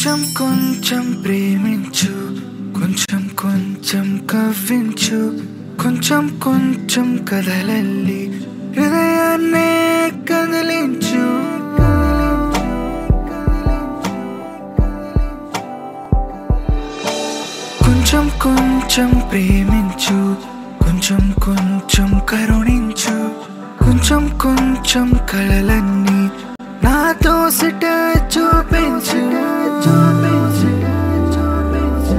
కొంచెం కొంచెం ప్రేమించు కొంచెం కొంచెం కవ్వించు కొంచెం కొంచెం కదలల్లి హృదయాన్నే కదిలించు కొంచెం కొంచెం ప్రేమించు కొంచెం కొంచెం కరుణించు కొంచెం కొంచెం కళలన్నీ నాతో సిట చూపించు చూపించు చూపించు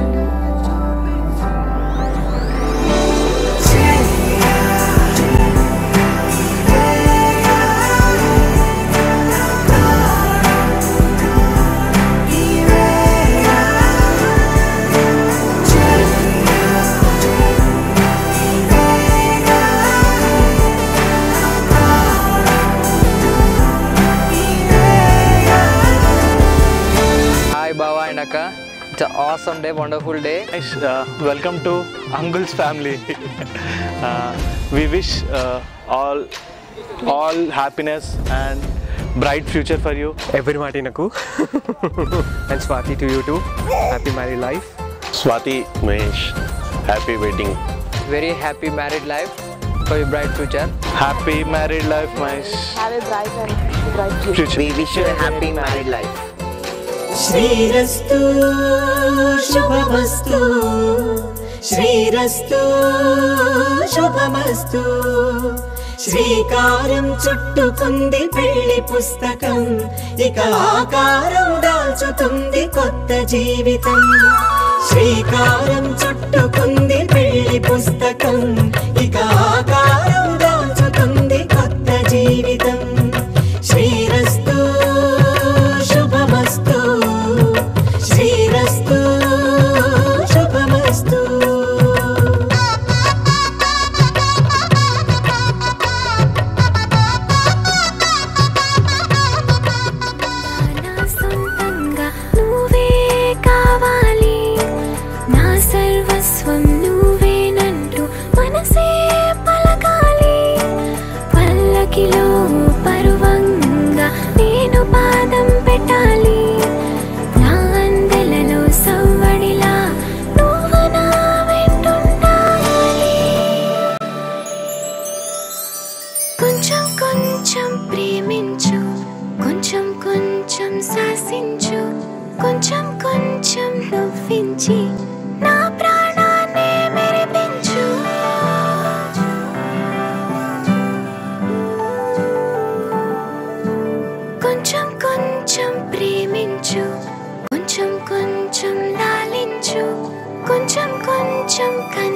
హాయ్ బావా అండ్ అక్క it's awesome day wonderful day Nice. Uh, welcome to Angul's family. uh, we wish uh, all all happiness and bright future for you. every Martinaku and Swati to you too. Happy married life. Swathi Mahesh happy wedding very happy married life for you bright future Happy married life, Mahesh. Have a bright and bright future. Future. We wish you happy married life శ్రీరస్తు శుభమస్తు శ్రీరస్తు శుభమస్తు శ్రీకారం చుట్టుకుంది పెళ్లి పుస్తకం ఇక ఆకారం దాల్చుతుంది కొత్త జీవితం శ్రీకారం చుట్టుకుంది పెళ్లి పుస్తకం ఇక ఆకారం దాల్చుతుంది కొత్త జీవితం శ్రీరస్తు శుభమస్తు శ్రీరస్తు శుభమస్తు నా సొంతంగా నువ్వే కావాలి నా సర్వస్వం నువ్వేనంటూ మనసే పలకాలి పల్లకిలో పరువంగా నేను పాదం పెట్టాలి నా అందెలలో సవ్వడిలా నువ్వు నా వెంటుండాలి కొంచెం కొంచెం ప్రేమించు కొంచెం కొంచెం శాసించు కొంచెం కొంచెం నవ్వించి నా ప్రాణాన్ని మెరిపించు కొంచెం కొంచెం ప్రేమించు కొంచెం కొంచెం లాలించు కొంచెం కొంచెం కన్